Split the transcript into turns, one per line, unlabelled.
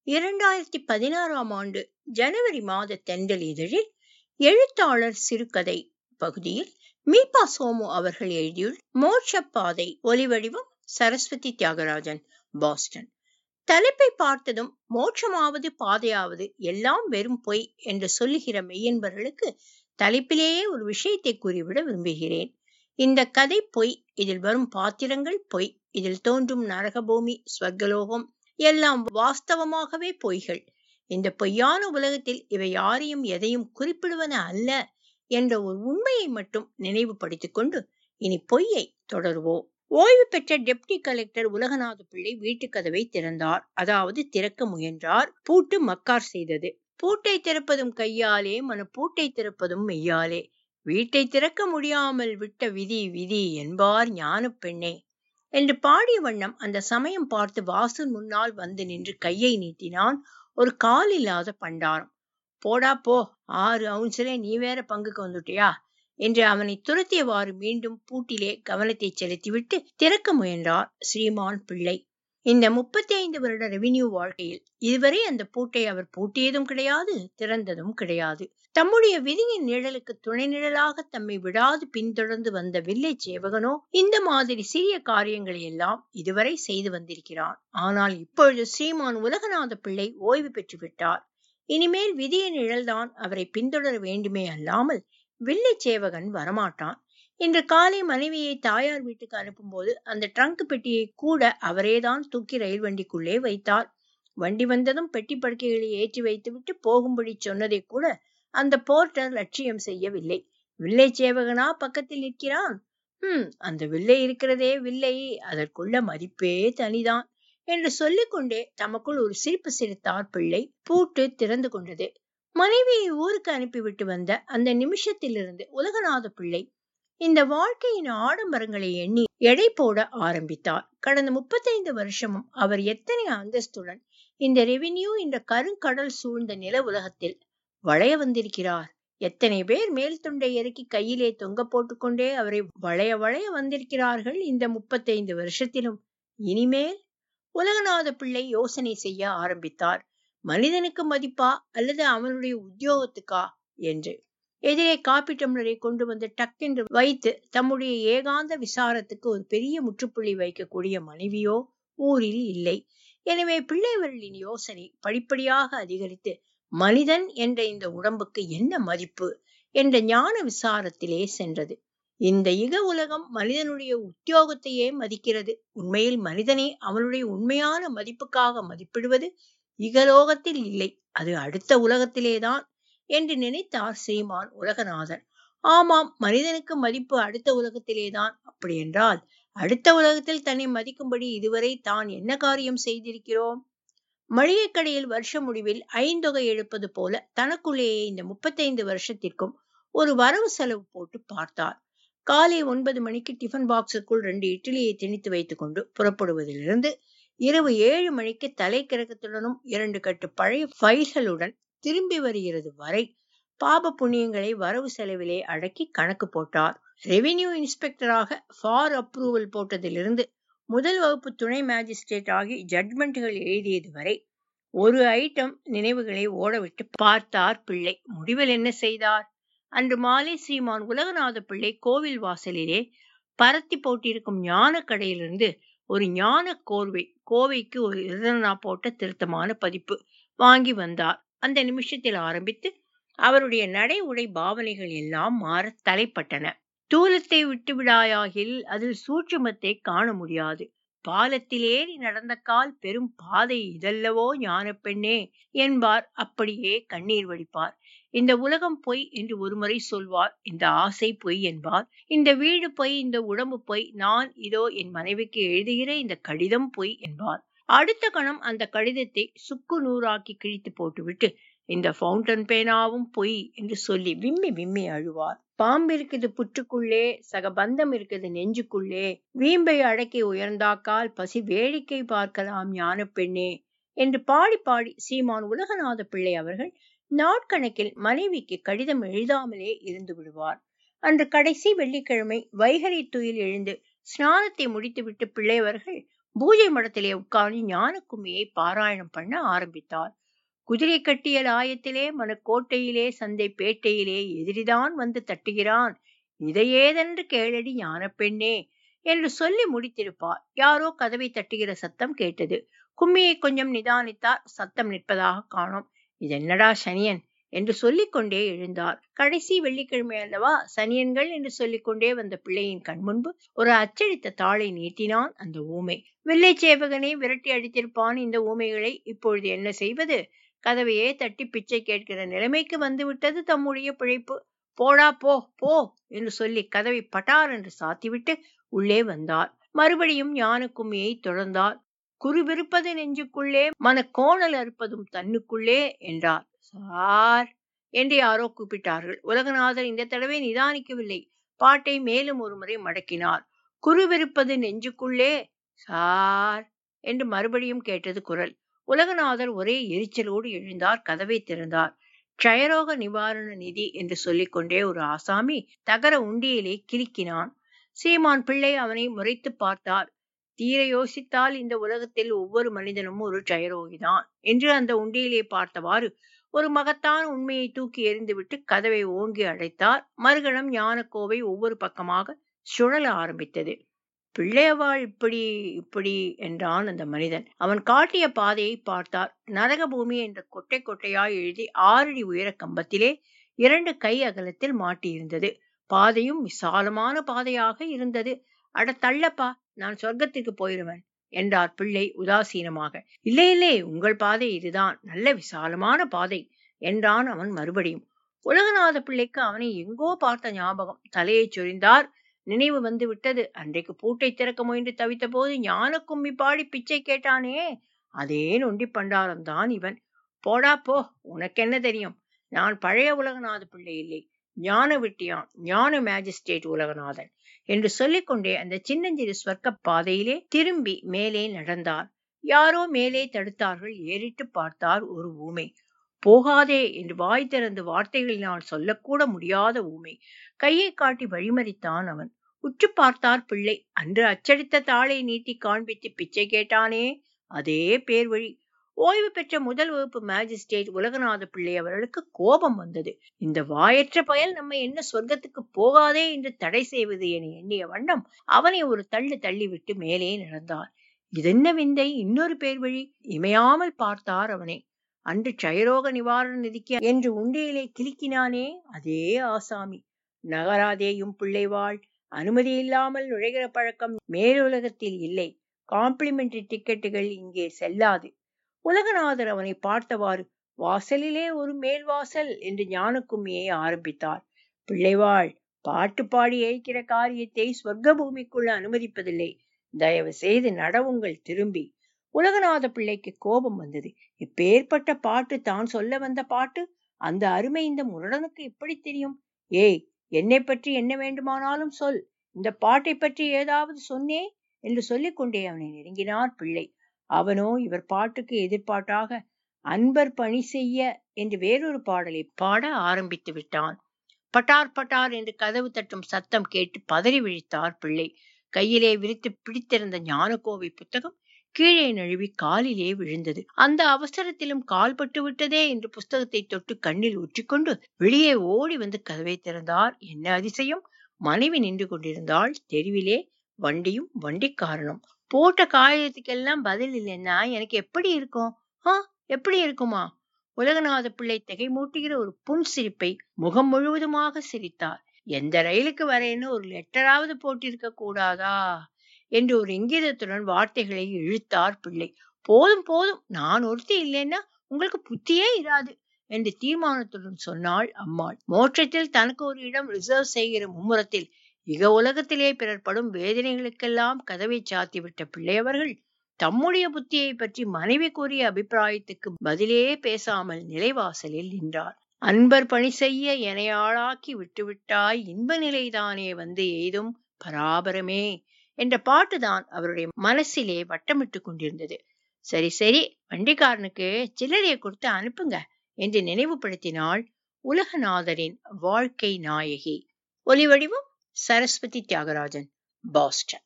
இரண்டாயிரத்தி பதினாறாம் ஆண்டு ஜனவரி மாத தென்றல் இதழில் எழுத்தாளர் சிறுகதை பகுதியில் மீபா சோமு அவர்கள் எழுதியுள்ள மோட்சப்பாதை ஒலிவடிவம் சரஸ்வதி தியாகராஜன் பாஸ்டன் தலைப்பை பார்த்ததும் மோட்சமாவது பாதையாவது எல்லாம் வெறும் பொய் என்று சொல்லுகிற மெய்யன்பர்களுக்கு தலைப்பிலேயே ஒரு விஷயத்தை கூறிவிட விரும்புகிறேன் இந்த கதை பொய் இதில் வரும் பாத்திரங்கள் பொய் இதில் தோன்றும் நரகபூமி ஸ்வர்கலோகம் எல்லாம் வாஸ்தவமாகவே பொய்கள் இந்த பொய்யான உலகத்தில் இவை யாரையும் எதையும் குறிப்பிடுவன அல்ல என்ற ஒரு உண்மையை மட்டும் நினைவுபடுத்திக் கொண்டு இனி பொய்யை தொடருவோம் ஓய்வு பெற்ற டெப்டி கலெக்டர் உலகநாத பிள்ளை வீட்டு கதவை திறந்தார் அதாவது திறக்க முயன்றார் பூட்டு மக்கார் செய்தது பூட்டை திறப்பதும் கையாலே மன பூட்டை திறப்பதும் மெய்யாலே வீட்டை திறக்க முடியாமல் விட்ட விதி விதி என்பார் ஞான பெண்ணே என்று பாடிய வண்ணம் அந்த சமயம் பார்த்து வாசல் முன்னால் வந்து நின்று கையை நீட்டினான் ஒரு கால் இல்லாத பண்டாரம் போடா போ ஆறு அவுன்சிலே நீ வேற பங்குக்கு வந்துட்டியா என்று அவனை துரத்தியவாறு மீண்டும் பூட்டிலே கவனத்தை செலுத்திவிட்டு திறக்க முயன்றார் ஸ்ரீமான் பிள்ளை இந்த முப்பத்தி ஐந்து வருட ரெவின்யூ வாழ்க்கையில் இதுவரை அந்த பூட்டை அவர் பூட்டியதும் கிடையாது திறந்ததும் கிடையாது தம்முடைய விதியின் நிழலுக்கு துணை நிழலாக தம்மை விடாது பின்தொடர்ந்து வந்த வில்லை சேவகனோ இந்த மாதிரி சிறிய காரியங்களை எல்லாம் இதுவரை செய்து வந்திருக்கிறான் ஆனால் இப்பொழுது ஸ்ரீமான் உலகநாத பிள்ளை ஓய்வு பெற்று விட்டார் இனிமேல் விதியின் நிழல்தான் அவரை பின்தொடர வேண்டுமே அல்லாமல் வில்லை சேவகன் வரமாட்டான் இன்று காலை மனைவியை தாயார் வீட்டுக்கு அனுப்பும்போது அந்த ட்ரங்க் பெட்டியை கூட அவரேதான் தூக்கி ரயில் வண்டிக்குள்ளே வைத்தார் வண்டி வந்ததும் பெட்டி படுக்கைகளை ஏற்றி வைத்துவிட்டு போகும்படி சொன்னதை கூட அந்த போர்ட்டர் லட்சியம் செய்யவில்லை வில்லை சேவகனா பக்கத்தில் நிற்கிறான் ஹம் அந்த வில்லை இருக்கிறதே வில்லை அதற்குள்ள மதிப்பே தனிதான் என்று சொல்லிக்கொண்டே தமக்குள் ஒரு சிரிப்பு சிரித்தார் பிள்ளை பூட்டு திறந்து கொண்டது மனைவியை ஊருக்கு அனுப்பிவிட்டு வந்த அந்த நிமிஷத்திலிருந்து உலகநாத பிள்ளை இந்த வாழ்க்கையின் ஆடம்பரங்களை எண்ணி எடை போட ஆரம்பித்தார் கடந்த முப்பத்தைந்து வருஷமும் அவர் எத்தனை அந்தஸ்துடன் இந்த ரெவின்யூ என்ற கருங்கடல் சூழ்ந்த நில உலகத்தில் வளைய வந்திருக்கிறார் எத்தனை பேர் மேல் துண்டை இறக்கி கையிலே தொங்க போட்டுக்கொண்டே அவரை வளைய வளைய வந்திருக்கிறார்கள் இந்த முப்பத்தைந்து வருஷத்திலும் இனிமேல் உலகநாத பிள்ளை யோசனை செய்ய ஆரம்பித்தார் மனிதனுக்கு மதிப்பா அல்லது அவனுடைய உத்தியோகத்துக்கா என்று எதிரே காப்பி டம்ளரை கொண்டு வந்து டக்கென்று வைத்து தம்முடைய ஏகாந்த விசாரத்துக்கு ஒரு பெரிய முற்றுப்புள்ளி வைக்கக்கூடிய மனைவியோ ஊரில் இல்லை எனவே பிள்ளைவர்களின் யோசனை படிப்படியாக அதிகரித்து மனிதன் என்ற இந்த உடம்புக்கு என்ன மதிப்பு என்ற ஞான விசாரத்திலே சென்றது இந்த இக உலகம் மனிதனுடைய உத்தியோகத்தையே மதிக்கிறது உண்மையில் மனிதனை அவனுடைய உண்மையான மதிப்புக்காக மதிப்பிடுவது இகலோகத்தில் இல்லை அது அடுத்த உலகத்திலேதான் என்று நினைத்தார் ஸ்ரீமான் உலகநாதன் ஆமாம் மனிதனுக்கு மதிப்பு அடுத்த உலகத்திலேதான் அப்படி என்றால் அடுத்த உலகத்தில் தன்னை மதிக்கும்படி இதுவரை தான் என்ன காரியம் செய்திருக்கிறோம் மளிகை கடையில் வருஷ முடிவில் ஐந்தொகை எழுப்பது போல தனக்குள்ளேயே இந்த முப்பத்தைந்து வருஷத்திற்கும் ஒரு வரவு செலவு போட்டு பார்த்தார் காலை ஒன்பது மணிக்கு டிஃபன் பாக்ஸுக்குள் ரெண்டு இட்லியை திணித்து வைத்துக் கொண்டு புறப்படுவதிலிருந்து இரவு ஏழு மணிக்கு தலை கிறக்கத்துடனும் இரண்டு கட்டு பழைய ஃபைல்களுடன் திரும்பி வருகிறது வரை பாப புண்ணியங்களை வரவு செலவிலே அடக்கி கணக்கு போட்டார் ரெவின்யூ இன்ஸ்பெக்டராக ஃபார் அப்ரூவல் போட்டதிலிருந்து முதல் வகுப்பு துணை மேஜிஸ்ட்ரேட் ஆகி ஜட்மெண்ட்டுகள் எழுதியது வரை ஒரு ஐட்டம் நினைவுகளை ஓடவிட்டு பார்த்தார் பிள்ளை முடிவில் என்ன செய்தார் அன்று மாலை ஸ்ரீமான் உலகநாத பிள்ளை கோவில் வாசலிலே பரத்தி போட்டிருக்கும் ஞான கடையிலிருந்து ஒரு ஞான கோர்வை கோவைக்கு ஒரு இருதனா போட்ட திருத்தமான பதிப்பு வாங்கி வந்தார் அந்த நிமிஷத்தில் ஆரம்பித்து அவருடைய நடை உடை பாவனைகள் எல்லாம் மாற தலைப்பட்டன தூலத்தை விட்டு விடாயாகில் அதில் சூட்சுமத்தை காண முடியாது பாலத்தில் ஏறி நடந்த கால் பெரும் பாதை இதல்லவோ ஞான பெண்ணே என்பார் அப்படியே கண்ணீர் வடிப்பார் இந்த உலகம் பொய் என்று ஒருமுறை சொல்வார் இந்த ஆசை பொய் என்பார் இந்த வீடு பொய் இந்த உடம்பு பொய் நான் இதோ என் மனைவிக்கு எழுதுகிற இந்த கடிதம் பொய் என்பார் அடுத்த கணம் அந்த கடிதத்தை சுக்கு நூறாக்கி கிழித்து போட்டுவிட்டு இந்த ஃபவுண்டன் பேனாவும் பொய் என்று சொல்லி விம்மி விம்மி அழுவார் பாம்பு இருக்குது புற்றுக்குள்ளே சக பந்தம் இருக்குது நெஞ்சுக்குள்ளே வீம்பை அடக்கி உயர்ந்தாக்கால் பசி வேடிக்கை பார்க்கலாம் ஞான பெண்ணே என்று பாடி பாடி சீமான் உலகநாத பிள்ளை அவர்கள் நாட்கணக்கில் மனைவிக்கு கடிதம் எழுதாமலே இருந்து விடுவார் அன்று கடைசி வெள்ளிக்கிழமை வைகரை துயில் எழுந்து ஸ்நானத்தை முடித்துவிட்டு பிள்ளையவர்கள் பூஜை மடத்திலே உட்கார்ந்து ஞான கும்மியை பாராயணம் பண்ண ஆரம்பித்தார் குதிரை கட்டிய லாயத்திலே மனக்கோட்டையிலே சந்தை பேட்டையிலே எதிரிதான் வந்து தட்டுகிறான் இதையேதென்று கேளடி ஞான பெண்ணே என்று சொல்லி முடித்திருப்பார் யாரோ கதவை தட்டுகிற சத்தம் கேட்டது கும்மியை கொஞ்சம் நிதானித்தார் சத்தம் நிற்பதாக காணோம் இதென்னடா சனியன் என்று சொல்லிக்கொண்டே எழுந்தார் கடைசி வெள்ளிக்கிழமை அல்லவா சனியன்கள் என்று சொல்லிக்கொண்டே வந்த பிள்ளையின் கண் முன்பு ஒரு அச்சடித்த தாளை நீட்டினான் அந்த ஊமை வெள்ளை சேவகனை விரட்டி அடித்திருப்பான் இந்த ஊமைகளை இப்பொழுது என்ன செய்வது கதவையே தட்டி பிச்சை கேட்கிற நிலைமைக்கு வந்துவிட்டது தம்முடைய பிழைப்பு போடா போ போ என்று சொல்லி கதவை பட்டார் என்று சாத்திவிட்டு உள்ளே வந்தார் மறுபடியும் ஞான கும்மியை தொடர்ந்தார் குருவிருப்பது நெஞ்சுக்குள்ளே மன கோணல் அறுப்பதும் தன்னுக்குள்ளே என்றார் சார் என்று யாரோ கூப்பிட்டார்கள் உலகநாதர் இந்த தடவை நிதானிக்கவில்லை பாட்டை மேலும் ஒரு முறை மடக்கினார் குருவிருப்பது நெஞ்சுக்குள்ளே சார் என்று மறுபடியும் கேட்டது குரல் உலகநாதர் ஒரே எரிச்சலோடு எழுந்தார் கதவை திறந்தார் க்ஷயரோக நிவாரண நிதி என்று சொல்லிக்கொண்டே ஒரு ஆசாமி தகர உண்டியிலே கிலுக்கினான் சீமான் பிள்ளை அவனை முறைத்து பார்த்தார் தீர யோசித்தால் இந்த உலகத்தில் ஒவ்வொரு மனிதனும் ஒரு க்ஷயரோகிதான் என்று அந்த உண்டியிலே பார்த்தவாறு ஒரு மகத்தான உண்மையை தூக்கி எறிந்துவிட்டு கதவை ஓங்கி அடைத்தார் மறுகணம் ஞானக்கோவை ஒவ்வொரு பக்கமாக சுழல ஆரம்பித்தது பிள்ளையவாள் இப்படி இப்படி என்றான் அந்த மனிதன் அவன் காட்டிய பாதையை பார்த்தார் நரகபூமி என்ற கொட்டை கொட்டையாய் எழுதி ஆறடி உயர கம்பத்திலே இரண்டு கை அகலத்தில் மாட்டியிருந்தது பாதையும் விசாலமான பாதையாக இருந்தது அட தள்ளப்பா நான் சொர்க்கத்துக்கு போயிருவேன் என்றார் பிள்ளை உதாசீனமாக இல்லை இல்லை உங்கள் பாதை இதுதான் நல்ல விசாலமான பாதை என்றான் அவன் மறுபடியும் உலகநாத பிள்ளைக்கு அவனை எங்கோ பார்த்த ஞாபகம் தலையை சொரிந்தார் நினைவு வந்து விட்டது அன்றைக்கு பூட்டை திறக்க முயன்று தவித்த போது ஞான கும்மி பாடி பிச்சை கேட்டானே அதே நொண்டி பண்டாரம் தான் இவன் போடா போ உனக்கு என்ன தெரியும் நான் பழைய உலகநாத பிள்ளை இல்லை ஞான விட்டியான் ஞான மேஜிஸ்ட்ரேட் உலகநாதன் என்று சொல்லிக்கொண்டே அந்த சின்னஞ்சிறு ஸ்வர்க்க பாதையிலே திரும்பி மேலே நடந்தார் யாரோ மேலே தடுத்தார்கள் ஏறிட்டு பார்த்தார் ஒரு ஊமை போகாதே என்று வாய் திறந்து வார்த்தைகளினால் சொல்லக்கூட முடியாத ஊமை கையை காட்டி வழிமறித்தான் அவன் உற்று பார்த்தார் பிள்ளை அன்று அச்சடித்த தாளை நீட்டி காண்பித்து பிச்சை கேட்டானே அதே பேர் வழி ஓய்வு பெற்ற முதல் வகுப்பு மேஜிஸ்ட்ரேட் உலகநாத பிள்ளை அவர்களுக்கு கோபம் வந்தது இந்த வாயற்ற பயல் நம்ம என்ன சொர்க்கத்துக்கு போகாதே என்று தடை செய்வது என எண்ணிய வண்ணம் அவனை ஒரு தள்ளு தள்ளிவிட்டு மேலே நடந்தார் இதென்ன விந்தை இன்னொரு பேர் வழி இமையாமல் பார்த்தார் அவனை அன்று க்ஷயரோக நிவாரண நிதிக்கு என்று உண்டியிலே கிலுக்கினானே அதே ஆசாமி நகராதேயும் பிள்ளைவாள் அனுமதி இல்லாமல் நுழைகிற பழக்கம் மேலுலகத்தில் இல்லை காம்ப்ளிமெண்டரி டிக்கெட்டுகள் இங்கே செல்லாது உலகநாதர் அவனை பார்த்தவாறு வாசலிலே ஒரு மேல் வாசல் என்று ஞான கும்மியை ஆரம்பித்தார் பிள்ளைவாள் பாட்டு பாடி ஏய்க்கிற காரியத்தை சொர்க்க பூமிக்குள்ள அனுமதிப்பதில்லை தயவு செய்து நடவுங்கள் திரும்பி உலகநாத பிள்ளைக்கு கோபம் வந்தது இப்பேற்பட்ட பாட்டு தான் சொல்ல வந்த பாட்டு அந்த அருமை இந்த முரடனுக்கு எப்படி தெரியும் ஏய் என்னை பற்றி என்ன வேண்டுமானாலும் சொல் இந்த பாட்டை பற்றி ஏதாவது சொன்னே என்று சொல்லிக் கொண்டே அவனை நெருங்கினார் பிள்ளை அவனோ இவர் பாட்டுக்கு எதிர்பாட்டாக அன்பர் பணி செய்ய என்று வேறொரு பாடலை பாட ஆரம்பித்து விட்டான் பட்டார் பட்டார் என்று கதவு தட்டும் சத்தம் கேட்டு பதறி விழித்தார் பிள்ளை கையிலே விரித்து பிடித்திருந்த ஞானக்கோவை புத்தகம் கீழே நழுவி காலிலே விழுந்தது அந்த அவசரத்திலும் கால் பட்டு விட்டதே என்று புஸ்தகத்தை தொட்டு கண்ணில் ஊற்றிக்கொண்டு வெளியே ஓடி வந்து கதவை திறந்தார் என்ன அதிசயம் மனைவி நின்று கொண்டிருந்தாள் தெருவிலே வண்டியும் வண்டிக்காரனும் போட்ட காயத்துக்கெல்லாம் பதில் இல்லைன்னா எனக்கு எப்படி இருக்கும் ஆ எப்படி இருக்குமா உலகநாத பிள்ளை திகை மூட்டுகிற ஒரு புன் சிரிப்பை முகம் முழுவதுமாக சிரித்தார் எந்த ரயிலுக்கு வரேன்னு ஒரு லெட்டராவது போட்டிருக்க கூடாதா என்று ஒரு இங்கிதத்துடன் வார்த்தைகளை இழுத்தார் பிள்ளை போதும் போதும் நான் ஒருத்தி இல்லைன்னா உங்களுக்கு புத்தியே இராது என்று தீர்மானத்துடன் சொன்னாள் அம்மாள் மோட்சத்தில் தனக்கு ஒரு இடம் ரிசர்வ் செய்கிற மும்முரத்தில் இக உலகத்திலே பிறர் படும் வேதனைகளுக்கெல்லாம் கதவை சாத்திவிட்ட பிள்ளையவர்கள் தம்முடைய புத்தியை பற்றி மனைவி கூறிய அபிப்பிராயத்துக்கு பதிலே பேசாமல் நிலைவாசலில் நின்றார் அன்பர் பணி செய்ய எனையாளாக்கி விட்டுவிட்டாய் இன்ப நிலைதானே வந்து எய்தும் பராபரமே என்ற பாட்டுதான் அவருடைய மனசிலே வட்டமிட்டு கொண்டிருந்தது சரி சரி வண்டிக்காரனுக்கு சில்லறையை கொடுத்து அனுப்புங்க என்று நினைவுபடுத்தினாள் உலகநாதரின் வாழ்க்கை நாயகி ஒலிவடிவம் சரஸ்வதி தியாகராஜன் பாஸ்டன்